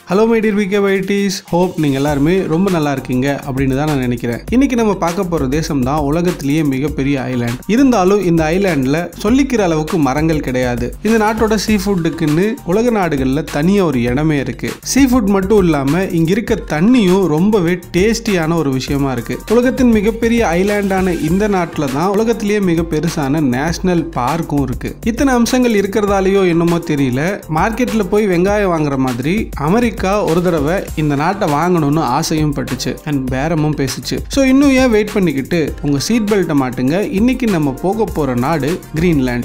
hello my dear VK bytes hope நீங்கள் எல்லாருமே ரொம்ப நல்லா இருக்கீங்க அப்படின்னு தான் நான் நினைக்கிறேன் இன்னைக்கு நம்ம பார்க்க போகிற தேசம் தான் உலகத்திலேயே மிகப்பெரிய ஐலாண்ட் இருந்தாலும் இந்த ஐலாண்டில் சொல்லிக்கிற அளவுக்கு மரங்கள் கிடையாது இந்த நாட்டோட சீ ஃபுட்டுக்குன்னு உலக நாடுகளில் தனியாக ஒரு இடமே இருக்கு சீ ஃபுட் மட்டும் இல்லாமல் இங்கே இருக்க தண்ணியும் ரொம்பவே டேஸ்டியான ஒரு விஷயமா இருக்கு உலகத்தின் மிகப்பெரிய ஐலாண்டான இந்த நாட்டில் தான் உலகத்திலேயே மிக பெருசான நேஷனல் பார்க்கும் இருக்கு இத்தனை அம்சங்கள் இருக்கிறதாலேயோ என்னமோ தெரியல மார்க்கெட்டில் போய் வெங்காயம் வாங்குற மாதிரி அமெரிக்கா ஒரு தடவை இந்த நாட்டை வாங்கணும்னு ஆசையும் பட்டுச்சு அண்ட் பேரமும் பேசுச்சு ஸோ இன்னும் ஏன் வெயிட் பண்ணிக்கிட்டு உங்கள் சீட் பெல்ட்டை மாட்டுங்க இன்னைக்கு நம்ம போக போகிற நாடு கிரீன்லேண்ட்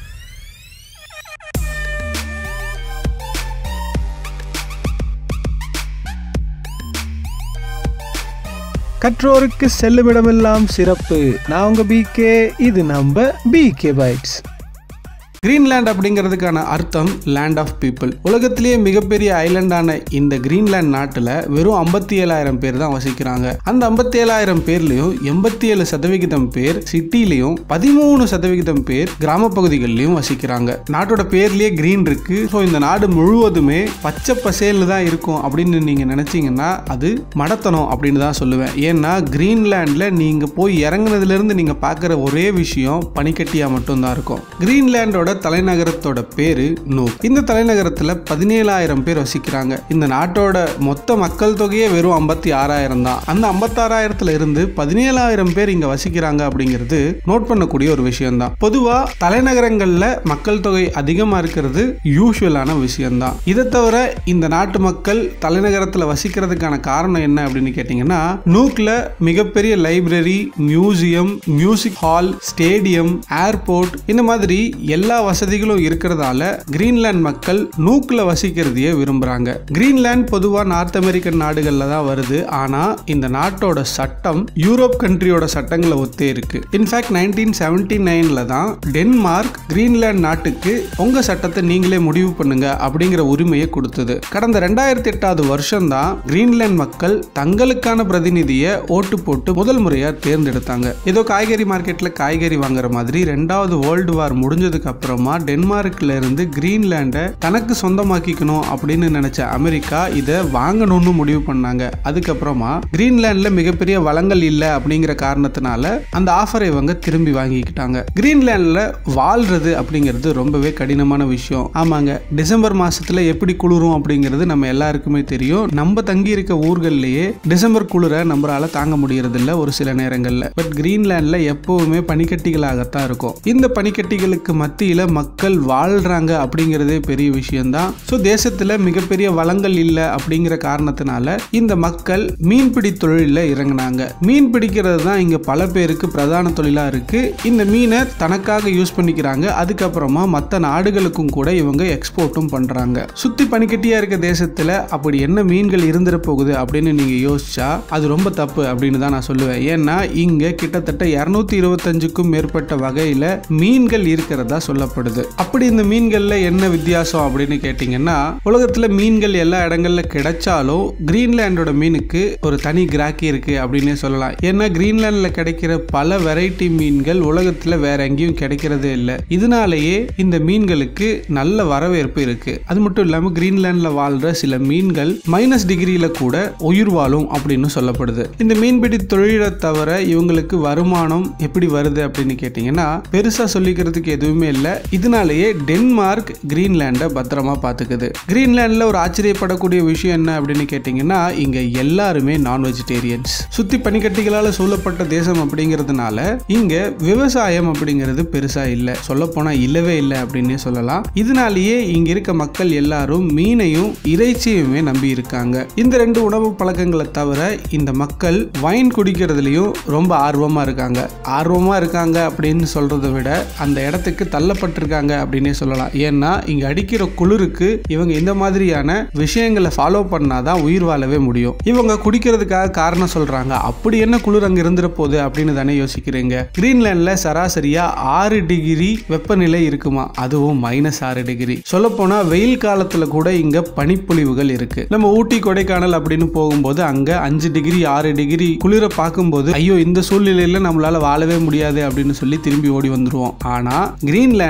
கற்றோருக்கு செல்லுமிடமெல்லாம் சிறப்பு நான் உங்க பிகே இது நம்ம பிகே பைட்ஸ் கிரீன்லேண்ட் அப்படிங்கிறதுக்கான அர்த்தம் லேண்ட் ஆஃப் பீப்புள் உலகத்திலேயே மிகப்பெரிய ஐலண்டான இந்த கிரீன்லேண்ட் நாட்டில் வெறும் ஐம்பத்தி ஏழாயிரம் பேர் தான் வசிக்கிறாங்க அந்த ஐம்பத்தி ஏழாயிரம் பேர்லையும் எண்பத்தி ஏழு சதவிகிதம் பேர் சிட்டிலையும் பதிமூணு சதவிகிதம் பேர் கிராம பகுதிகளிலையும் வசிக்கிறாங்க நாட்டோட பேர்லயே கிரீன் இருக்கு ஸோ இந்த நாடு முழுவதுமே பச்சை பசேல்னு தான் இருக்கும் அப்படின்னு நீங்க நினைச்சீங்கன்னா அது மடத்தனம் அப்படின்னு தான் சொல்லுவேன் ஏன்னா கிரீன்லேண்டில் நீங்க போய் இறங்குனதுல இருந்து நீங்க பார்க்குற ஒரே விஷயம் பனிக்கட்டியா மட்டும்தான் இருக்கும் கிரீன்லேண்டோட தலைநகரத்தோட பேரு நூக் இந்த தலைநகரத்துல பதினேழாயிரம் பேர் வசிக்கிறாங்க இந்த நாட்டோட மொத்த மக்கள் தொகையே வெறும் ஐம்பத்தி ஆறாயிரம் தான் அந்த ஐம்பத்தாறாயிரத்துல இருந்து பதினேழாயிரம் பேர் இங்க வசிக்கிறாங்க அப்படிங்கிறது நோட் பண்ணக்கூடிய ஒரு விஷயம் தான் பொதுவா தலைநகரங்கள்ல மக்கள் தொகை அதிகமா இருக்கிறது யூஸ்வலான விஷயம்தான் இதை தவிர இந்த நாட்டு மக்கள் தலைநகரத்துல வசிக்கிறதுக்கான காரணம் என்ன அப்படின்னு கேட்டீங்கன்னா நூக்ல மிகப்பெரிய library museum music hall stadium airport இந்த மாதிரி எல்லா வசதிகளும் இருக்கிறதால கிரீன்லாந்து மக்கள் நூக்கில் வசிக்கிறதையே விரும்புறாங்க கிரீன்லாந்து பொதுவா நார்த் அமெரிக்கன் நாடுகள்ல தான் வருது ஆனா இந்த நாட்டோட சட்டம் யூரோப் கண்ட்ரியோட சட்டங்களை ஒத்தே இருக்கு இன்ஃபேக்ட் நைன்டீன் செவன்டி நைன்ல தான் டென்மார்க் கிரீன்லாந்து நாட்டுக்கு உங்க சட்டத்தை நீங்களே முடிவு பண்ணுங்க அப்படிங்கிற உரிமையை கொடுத்தது கடந்த ரெண்டாயிரத்தி எட்டாவது வருஷம் தான் கிரீன்லாந்து மக்கள் தங்களுக்கான பிரதிநிதியை ஓட்டு போட்டு முதல் முறையா தேர்ந்தெடுத்தாங்க ஏதோ காய்கறி மார்க்கெட்ல காய்கறி வாங்குற மாதிரி ரெண்டாவது வேர்ல்டு வார் முடிஞ்சதுக்கு அப்புறமா டென்மார்க்ல இருந்து கிரீன்லாண்டை தனக்கு சொந்தமாக்கிக்கணும் அப்படின்னு நினைச்ச அமெரிக்கா இதை வாங்கணும்னு முடிவு பண்ணாங்க அதுக்கப்புறமா கிரீன்லாண்ட்ல மிகப்பெரிய வளங்கள் இல்லை அப்படிங்கிற காரணத்தினால அந்த ஆஃபரை இவங்க திரும்பி வாங்கிக்கிட்டாங்க கிரீன்லாண்ட்ல வாழ்றது அப்படிங்கிறது ரொம்பவே கடினமான விஷயம் ஆமாங்க டிசம்பர் மாசத்துல எப்படி குளிரும் அப்படிங்கிறது நம்ம எல்லாருக்குமே தெரியும் நம்ம தங்கி இருக்க ஊர்கள்லயே டிசம்பர் குளிரை நம்மளால தாங்க முடியறது இல்ல ஒரு சில நேரங்கள்ல பட் கிரீன்லாண்ட்ல எப்பவுமே பனிக்கட்டிகளாகத்தான் இருக்கும் இந்த பனிக்கட்டிகளுக்கு மத்தியில மக்கள் வாழ்றாங்க அப்படிங்கிறதே பெரிய விஷயம்தான் ஸோ தேசத்துல மிகப்பெரிய வளங்கள் இல்லை அப்படிங்கிற காரணத்தினால இந்த மக்கள் மீன்பிடி தொழிலில் இறங்கினாங்க மீன் பிடிக்கிறது தான் இங்க பல பேருக்கு பிரதான தொழிலா இருக்கு இந்த மீனை தனக்காக யூஸ் பண்ணிக்கிறாங்க அதுக்கப்புறமா மற்ற நாடுகளுக்கும் கூட இவங்க எக்ஸ்போர்ட்டும் பண்றாங்க சுத்தி பனிக்கட்டியா இருக்க தேசத்துல அப்படி என்ன மீன்கள் இருந்துட போகுது அப்படின்னு நீங்க யோசிச்சா அது ரொம்ப தப்பு அப்படின்னு தான் நான் சொல்லுவேன் ஏன்னா இங்க கிட்டத்தட்ட இருநூத்தி இருபத்தஞ்சுக்கும் மேற்பட்ட வகையில மீன்கள் இருக்கிறதா சொல்லப்படுது அப்படி இந்த மீன்கள்ல என்ன வித்தியாசம் அப்படின்னு கேட்டீங்கன்னா உலகத்துல மீன்கள் எல்லா இடங்கள்ல கிடைச்சாலும் கிரீன்லாண்டோட மீனுக்கு ஒரு தனி கிராக்கி இருக்கு அப்படின்னே சொல்லலாம் ஏன்னா கிரீன்லாண்ட்ல கிடைக்கிற பல வெரைட்டி மீன்கள் உலகத்துல வேற எங்கேயும் கிடைக்கிறதே இல்லை இதனாலேயே இந்த மீன்களுக்கு நல்ல வரவேற்பு இருக்கு அது மட்டும் இல்லாம கிரீன்லாண்ட்ல வாழ்ற சில மீன்கள் மைனஸ் டிகிரியில கூட உயிர் வாழும் அப்படின்னு சொல்லப்படுது இந்த மீன்பிடி தொழிலை தவிர இவங்களுக்கு வருமானம் எப்படி வருது அப்படின்னு கேட்டீங்கன்னா பெருசா சொல்லிக்கிறதுக்கு எதுவுமே இல்லை இதனாலேயே டென்மார்க் கிரீன்லாண்டை பத்திரமா பார்த்துக்குது கிரீன்லாண்டில் ஒரு ஆச்சரியப்படக்கூடிய விஷயம் என்ன அப்படின்னு கேட்டிங்கன்னா இங்கே எல்லாருமே நான் வெஜிடேரியன்ஸ் சுற்றி பனிக்கட்டிகளால் சூழப்பட்ட தேசம் அப்படிங்கிறதுனால இங்கே விவசாயம் அப்படிங்கிறது பெருசாக இல்லை சொல்லப்போனால் இல்லவே இல்லை அப்படின்னே சொல்லலாம் இதனாலேயே இங்கே இருக்க மக்கள் எல்லாரும் மீனையும் இறைச்சியுமே நம்பி இருக்காங்க இந்த ரெண்டு உணவு பழக்கங்களை தவிர இந்த மக்கள் வைன் குடிக்கிறதுலையும் ரொம்ப ஆர்வமாக இருக்காங்க ஆர்வமாக இருக்காங்க அப்படின்னு சொல்கிறத விட அந்த இடத்துக்கு தள்ளப்பட்டிருக்காங்க அப்படின்னே சொல்லலாம் ஏன்னா இங்க அடிக்கிற குளிருக்கு இவங்க இந்த மாதிரியான விஷயங்களை ஃபாலோ பண்ணாதான் உயிர் வாழவே முடியும் இவங்க குடிக்கிறதுக்காக காரணம் சொல்றாங்க அப்படி என்ன குளிர் அங்க இருந்துற போகுது அப்படின்னு தானே யோசிக்கிறீங்க கிரீன்லாண்ட்ல சராசரியா ஆறு டிகிரி வெப்பநிலை இருக்குமா அதுவும் மைனஸ் ஆறு டிகிரி சொல்ல போனா வெயில் காலத்துல கூட இங்க பனிப்பொழிவுகள் இருக்கு நம்ம ஊட்டி கொடைக்கானல் அப்படின்னு போகும்போது அங்க அஞ்சு டிகிரி ஆறு டிகிரி குளிரை பார்க்கும்போது ஐயோ இந்த சூழ்நிலையில நம்மளால வாழவே முடியாது அப்படின்னு சொல்லி திரும்பி ஓடி வந்துருவோம் ஆனா கிரீன்லாண்ட்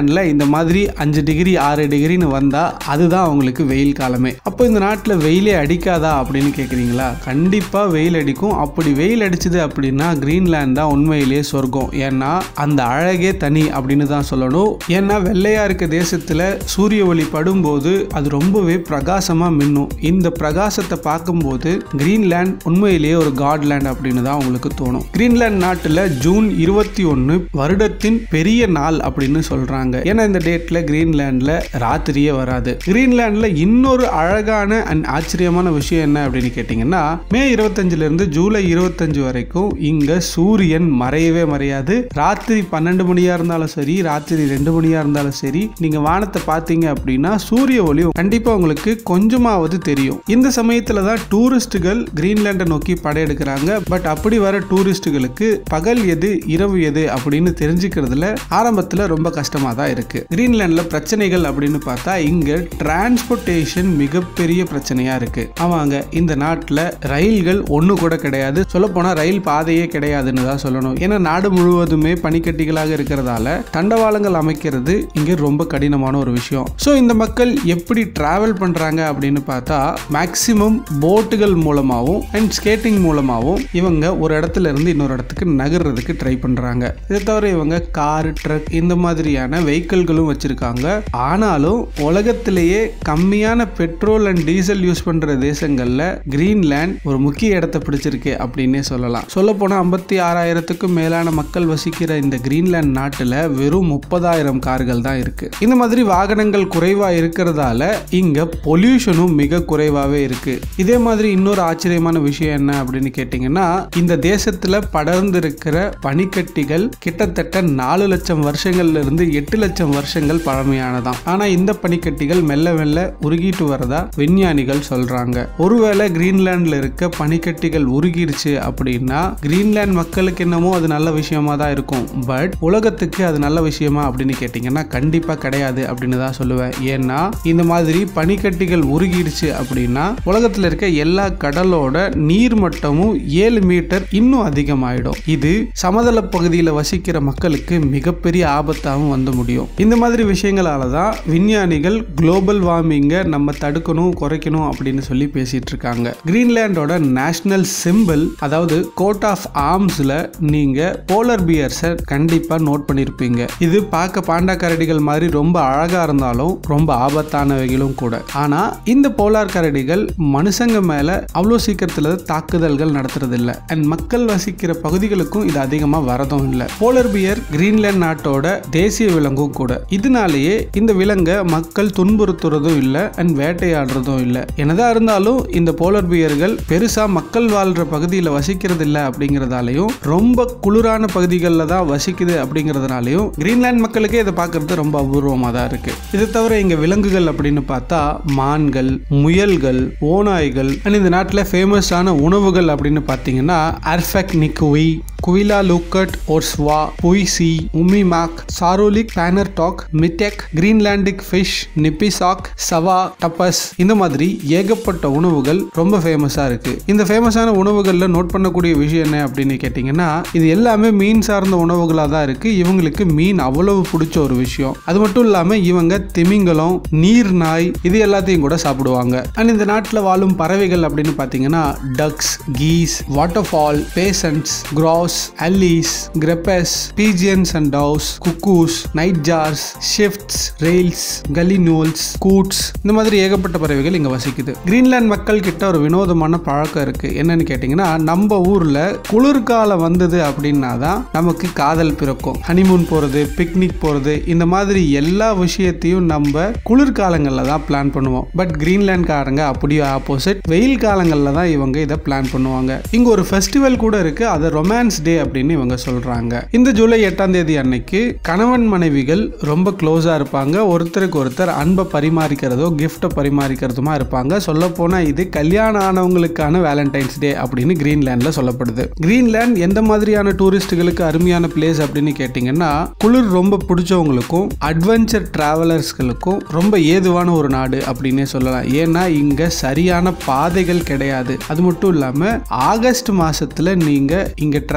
கிரீன்லேண்டில் இந்த மாதிரி அஞ்சு டிகிரி ஆறு டிகிரின்னு வந்தால் அதுதான் அவங்களுக்கு வெயில் காலமே அப்போ இந்த நாட்டில் வெயிலே அடிக்காதா அப்படின்னு கேட்குறீங்களா கண்டிப்பாக வெயில் அடிக்கும் அப்படி வெயில் அடிச்சுது அப்படின்னா கிரீன்லேண்ட் தான் உண்மையிலேயே சொர்க்கம் ஏன்னா அந்த அழகே தனி அப்படின்னு தான் சொல்லணும் ஏன்னா வெள்ளையா இருக்க தேசத்தில் சூரிய ஒளி படும்போது அது ரொம்பவே பிரகாசமாக மின்னும் இந்த பிரகாசத்தை பார்க்கும்போது கிரீன்லேண்ட் உண்மையிலேயே ஒரு காட்லேண்ட் அப்படின்னு தான் உங்களுக்கு தோணும் கிரீன்லேண்ட் நாட்டில் ஜூன் இருபத்தி ஒன்று வருடத்தின் பெரிய நாள் அப்படின்னு சொல்றாங்க ஏன்னா இந்த டேட்ல கிரீன்லேண்ட்ல ராத்திரியே வராது கிரீன்லேண்ட்ல இன்னொரு அழகான அண்ட் ஆச்சரியமான விஷயம் என்ன அப்படின்னு கேட்டிங்கன்னா மே இருபத்தஞ்சுல இருந்து ஜூலை இருபத்தஞ்சு வரைக்கும் இங்க சூரியன் மறையவே மறையாது ராத்திரி பன்னெண்டு மணியா இருந்தாலும் சரி ராத்திரி ரெண்டு மணியா இருந்தாலும் சரி நீங்க வானத்தை பார்த்தீங்க அப்படின்னா சூரிய ஒளி கண்டிப்பா உங்களுக்கு கொஞ்சமாவது தெரியும் இந்த சமயத்துல தான் டூரிஸ்டுகள் கிரீன்லேண்டை நோக்கி படையெடுக்கிறாங்க பட் அப்படி வர டூரிஸ்டுகளுக்கு பகல் எது இரவு எது அப்படின்னு தெரிஞ்சுக்கிறதுல ஆரம்பத்துல ரொம்ப கஷ்டமா தான் இருக்கு கிரீன்லேண்ட்ல பிரச்சனைகள் அப்படின்னு பார்த்தா இங்க டிரான்ஸ்போர்ட்டேஷன் மிகப்பெரிய பிரச்சனையா இருக்கு ஆமாங்க இந்த நாட்டுல ரயில்கள் ஒண்ணு கூட கிடையாது சொல்ல போனா ரயில் பாதையே கிடையாதுன்னு தான் சொல்லணும் ஏன்னா நாடு முழுவதுமே பனிக்கட்டிகளாக இருக்கிறதால தண்டவாளங்கள் அமைக்கிறது இங்க ரொம்ப கடினமான ஒரு விஷயம் ஸோ இந்த மக்கள் எப்படி டிராவல் பண்றாங்க அப்படின்னு பார்த்தா மேக்சிமம் போட்டுகள் மூலமாகவும் அண்ட் ஸ்கேட்டிங் மூலமாகவும் இவங்க ஒரு இடத்துல இருந்து இன்னொரு இடத்துக்கு நகர்றதுக்கு ட்ரை பண்றாங்க இதை தவிர இவங்க கார் ட்ரக் இந்த மாதிரியான வெஹிக்கிள்களும் வச்சிருக்காங்க ஆனாலும் உலகத்திலேயே கம்மியான பெட்ரோல் அண்ட் டீசல் யூஸ் பண்ற தேசங்கள்ல கிரீன்லேண்ட் ஒரு முக்கிய இடத்தை பிடிச்சிருக்கு அப்படின்னே சொல்லலாம் சொல்ல போனா ஐம்பத்தி ஆறாயிரத்துக்கும் மேலான மக்கள் வசிக்கிற இந்த கிரீன்லேண்ட் நாட்டுல வெறும் முப்பதாயிரம் கார்கள் தான் இருக்கு இந்த மாதிரி வாகனங்கள் குறைவா இருக்கிறதால இங்க பொல்யூஷனும் மிக குறைவாவே இருக்கு இதே மாதிரி இன்னொரு ஆச்சரியமான விஷயம் என்ன அப்படின்னு கேட்டிங்கன்னா இந்த தேசத்துல படர்ந்து இருக்கிற பனிக்கட்டிகள் கிட்டத்தட்ட நாலு லட்சம் வருஷங்கள்ல இருந்து எட்டு லட்சம் வருஷங்கள் பழமையானதாம் ஆனா இந்த பனிக்கட்டிகள் மெல்ல மெல்ல உருகிட்டு வரதா விஞ்ஞானிகள் சொல்றாங்க ஒருவேளை கிரீன்லாண்ட்ல இருக்க பனிக்கட்டிகள் உருகிடுச்சு அப்படின்னா கிரீன்லாண்ட் மக்களுக்கு என்னமோ அது நல்ல விஷயமா தான் இருக்கும் பட் உலகத்துக்கு அது நல்ல விஷயமா அப்படின்னு கேட்டிங்கன்னா கண்டிப்பா கிடையாது அப்படின்னு தான் சொல்லுவேன் ஏன்னா இந்த மாதிரி பனிக்கட்டிகள் உருகிடுச்சு அப்படின்னா உலகத்துல இருக்க எல்லா கடலோட நீர் மட்டமும் ஏழு மீட்டர் இன்னும் அதிகமாயிடும் இது சமதள பகுதியில் வசிக்கிற மக்களுக்கு மிகப்பெரிய ஆபத்தாகவும் வந்து முடியும் இந்த மாதிரி விஷயங்களால தான் விஞ்ஞானிகள் குளோபல் வார்மிங்கை நம்ம தடுக்கணும் குறைக்கணும் அப்படின்னு சொல்லி பேசிட்டு இருக்காங்க கிரீன்லாண்டோட நேஷனல் சிம்பிள் அதாவது கோட் ஆஃப் ஆர்ம்ஸ்ல நீங்க போலர் பியர்ஸை கண்டிப்பா நோட் பண்ணியிருப்பீங்க இது பார்க்க பாண்டா கரடிகள் மாதிரி ரொம்ப அழகா இருந்தாலும் ரொம்ப ஆபத்தானவைகளும் கூட ஆனா இந்த போலார் கரடிகள் மனுஷங்க மேல அவ்வளோ சீக்கிரத்துல தாக்குதல்கள் நடத்துறது இல்ல அண்ட் மக்கள் வசிக்கிற பகுதிகளுக்கும் இது அதிகமா வரதும் இல்ல போலர் பியர் கிரீன்லாண்ட் நாட்டோட தேசிய விலங்கும் கூட இதனாலேயே இந்த விலங்கை மக்கள் துன்புறுத்துறதும் இல்ல அண்ட் வேட்டையாடுறதும் இல்ல என்னதான் இருந்தாலும் இந்த போலர் பியர்கள் பெருசா மக்கள் வாழ்ற பகுதியில் வசிக்கிறது இல்ல அப்படிங்கறதாலையும் ரொம்ப குளிரான பகுதிகளில் தான் வசிக்குது அப்படிங்கறதுனாலையும் கிரீன்லாண்ட் மக்களுக்கே இதை பார்க்கறது ரொம்ப அபூர்வமாக தான் இருக்கு இது தவிர இங்க விலங்குகள் அப்படின்னு பார்த்தா மான்கள் முயல்கள் ஓநாய்கள் அண்ட் இந்த நாட்டில் ஃபேமஸான உணவுகள் அப்படின்னு பார்த்தீங்கன்னா அர்ஃபெக் நிக்குவி குவிலா லூக்கட் ஒர்ஸ்வா புய்சி உமிமாக் சாரோலிக் பேனர் டாக் மிட்டெக் கிரீன்லாண்டிக் ஃபிஷ் நிப்பிசாக் சவா டப்பஸ் இந்த மாதிரி ஏகப்பட்ட உணவுகள் ரொம்ப ஃபேமஸாக இருக்கு இந்த ஃபேமஸான உணவுகளில் நோட் பண்ணக்கூடிய விஷயம் என்ன அப்படின்னு கேட்டிங்கன்னா இது எல்லாமே மீன் சார்ந்த உணவுகளாக தான் இருக்கு இவங்களுக்கு மீன் அவ்வளவு பிடிச்ச ஒரு விஷயம் அது மட்டும் இல்லாமல் இவங்க திமிங்கலம் நீர் நாய் இது எல்லாத்தையும் கூட சாப்பிடுவாங்க அண்ட் இந்த நாட்டில் வாழும் பறவைகள் அப்படின்னு பார்த்தீங்கன்னா ducks geese waterfowl pheasants grouse அல்லீஸ் grebes pigeons and doves cuckoos nightjars swifts rails gallinules coots இந்த மாதிரி ஏகப்பட்ட பறவைகள் இங்க வசிக்குது கிரீன்லாந்து மக்கள் கிட்ட ஒரு வினோதமான பழக்கம் இருக்கு என்னன்னு கேட்டிங்கன்னா நம்ம ஊர்ல குளிர்காலம் வந்தது அப்படின்னா தான் நமக்கு காதல் பிறக்கும் ஹனிமூன் போறது பிக்னிக் போறது இந்த மாதிரி எல்லா விஷயத்தையும் நம்ம குளிர்காலங்களில் தான் பிளான் பண்ணுவோம் பட் கிரீன்லாண்ட்காரங்க அப்படியே ஆப்போசிட் வெயில் காலங்களில் தான் இவங்க இதை பிளான் பண்ணுவாங்க இங்க ஒரு ஃபெஸ்டிவல் கூட இருக்கு அதை ரொமான்ஸ் டே அப்படின்னு இவங்க சொல்றாங்க இந்த ஜூலை எட்டாம் தேதி அன்னைக்கு கணவன் மனைவிகள் ரொம்ப க்ளோஸா இருப்பாங்க ஒருத்தருக்கு ஒருத்தர் அன்பை பரிமாறிக்கிறதோ கிஃப்டை பரிமாறிக்கிறதுமா இருப்பாங்க சொல்ல போனா இது கல்யாணம் ஆனவங்களுக்கான வேலண்டைன்ஸ் டே அப்படின்னு கிரீன்லாண்ட்ல சொல்லப்படுது கிரீன்லாண்ட் எந்த மாதிரியான டூரிஸ்டுகளுக்கு அருமையான பிளேஸ் அப்படின்னு கேட்டிங்கன்னா குளிர் ரொம்ப பிடிச்சவங்களுக்கும் அட்வென்ச்சர் டிராவலர்ஸ்களுக்கும் ரொம்ப ஏதுவான ஒரு நாடு அப்படின்னே சொல்லலாம் ஏன்னா இங்க சரியான பாதைகள் கிடையாது அது மட்டும் இல்லாம ஆகஸ்ட் மாசத்துல நீங்க இங்க டிராவல்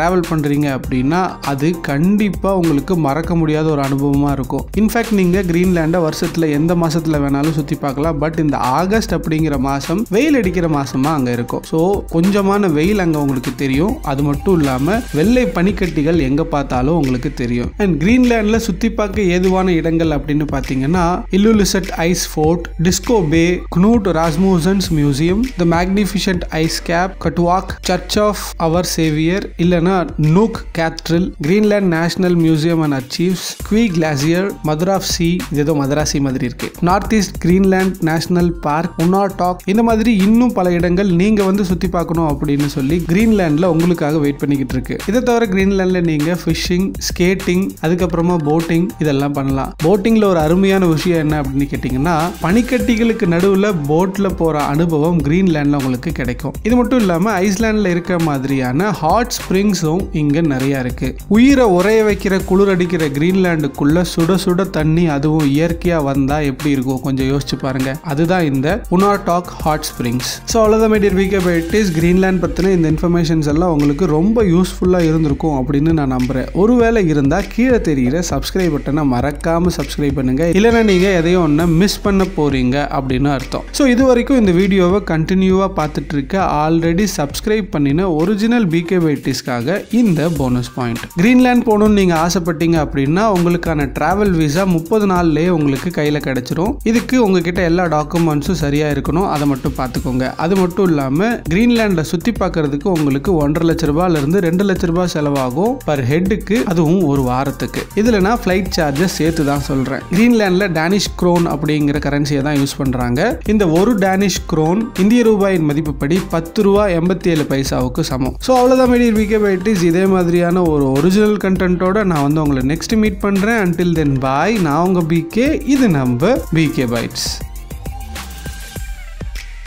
ட்ராவல் பண்ணுறீங்க அப்படின்னா அது கண்டிப்பாக உங்களுக்கு மறக்க முடியாத ஒரு அனுபவமாக இருக்கும் இன்ஃபேக்ட் நீங்கள் கிரீன்லேண்டை வருஷத்தில் எந்த மாதத்தில் வேணாலும் சுற்றி பார்க்கலாம் பட் இந்த ஆகஸ்ட் அப்படிங்கிற மாதம் வெயில் அடிக்கிற மாதமாக அங்கே இருக்கும் ஸோ கொஞ்சமான வெயில் அங்கே உங்களுக்கு தெரியும் அது மட்டும் இல்லாமல் வெள்ளை பனிக்கட்டிகள் எங்கே பார்த்தாலும் உங்களுக்கு தெரியும் அண்ட் கிரீன்லேண்டில் சுற்றி பார்க்க ஏதுவான இடங்கள் அப்படின்னு பார்த்தீங்கன்னா Ilulissat ice fjord Disko Bay Knud Rasmussen's museum the magnificent ice cap catwalk church of our saviour இல்லைனா Nuuk cathedral Greenland national museum and archives குவி கிளாசியர் மதுரா ஆஃப் சி இது ஏதோ மதராசி மாதிரி இருக்கு north east Greenland national park உன்னா டாக் இந்த மாதிரி இன்னும் பல இடங்கள் நீங்க வந்து சுத்தி பார்க்கணும் அப்படின்னு சொல்லி கிரீன்லேண்ட்ல உங்களுக்காக வெயிட் பண்ணிக்கிட்டு இருக்கு இதை தவிர கிரீன்லேண்ட்ல நீங்க ஃபிஷிங் ஸ்கேட்டிங் அதுக்கப்புறமா போட்டிங் இதெல்லாம் பண்ணலாம் போட்டிங்ல ஒரு அருமையான விஷயம் என்ன அப்படின்னு கேட்டிங்கன்னா பனிக்கட்டிகளுக்கு நடுவில் போட்ல போற அனுபவம் கிரீன்லேண்ட்ல உங்களுக்கு கிடைக்கும் இது மட்டும் இல்லாம ஐஸ்லாண்ட்ல இருக்க மாதிரியான ஹாட் ஸ்ப்ரிங்ஸும் இங்க நிறைய இருக்கு உயிரை உரைய வைக்கிற குளிர் அடிக்கிற கிரீன்லாண்டுக்குள்ள சுட சுட தண்ணி அதுவும் இயற்கையா வந்தா எப்படி இருக்கும் கொஞ்சம் யோசிச்சு பாருங்க அதுதான் இந்த உனாடாக் ஹாட் ஸ்ப்ரிங்ஸ் ஸோ அவ்வளோதான் மைடியர் வீக்கே பைட்டிஸ் கிரீன்லேண்ட் பற்றின இந்த இன்ஃபர்மேஷன்ஸ் எல்லாம் உங்களுக்கு ரொம்ப யூஸ்ஃபுல்லாக இருந்திருக்கும் அப்படின்னு நான் நம்புறேன் ஒருவேளை இருந்தால் கீழே தெரிகிற சப்ஸ்கிரைப் பட்டனை மறக்காம சப்ஸ்கிரைப் பண்ணுங்க இல்லைன்னா நீங்கள் எதையும் ஒன்று மிஸ் பண்ண போறீங்க அப்படின்னு அர்த்தம் ஸோ இது வரைக்கும் இந்த வீடியோவை கண்டினியூவாக பார்த்துட்டு இருக்க ஆல்ரெடி சப்ஸ்கிரைப் பண்ணின ஒரிஜினல் பிகே பைட்டிஸ்க்காக இந்த போனஸ் பாயிண்ட் கிரீன்லேண்ட் போகணும்னு நீங்கள் ஆசைப்பட்டீங்க அப்படின்னா உங்களுக்கான டிராவல் விசா முப்பது நாள்லேயே உங்களுக்கு கையில் கிடைச்சிரும் இதுக்கு உங்ககிட்ட எல்லா டாக்குமெண்ட்ஸும் சரியாக இருக்கணும் அதை மட்டும் பார்த்துக்கோங்க அது மட்டும் இல்லாமல் கிரீன்லேண்டை சுற்றி பார்க்கறதுக்கு உங்களுக்கு ஒன்றரை லட்ச ரூபாயிலிருந்து ரெண்டு லட்ச ரூபாய் செலவாகும் பர் ஹெட்டுக்கு அதுவும் ஒரு வாரத்துக்கு இதில் நான் ஃப்ளைட் சார்ஜஸ் சேர்த்து தான் சொல்கிறேன் கிரீன்லேண்டில் டேனிஷ் க்ரோன் அப்படிங்கிற கரன்சியை தான் யூஸ் பண்ணுறாங்க இந்த ஒரு டேனிஷ் க்ரோன் இந்திய ரூபாயின் மதிப்புப்படி பத்து ரூபா எண்பத்தி ஏழு பைசாவுக்கு சமம் ஸோ அவ்வளோதான் மீடியர் வீக்கே பைட்டிஸ் இதே மாதிரியான ஒரு ஒரிஜினல் கண்டென்ட்டோட நான் வந்து உங்களை நெக்ஸ்ட் மீட் பண்ணுறேன் அன்டில் தென் பாய் நான் உங்கள் பிகே இது நம்ம பிகே பைட்ஸ்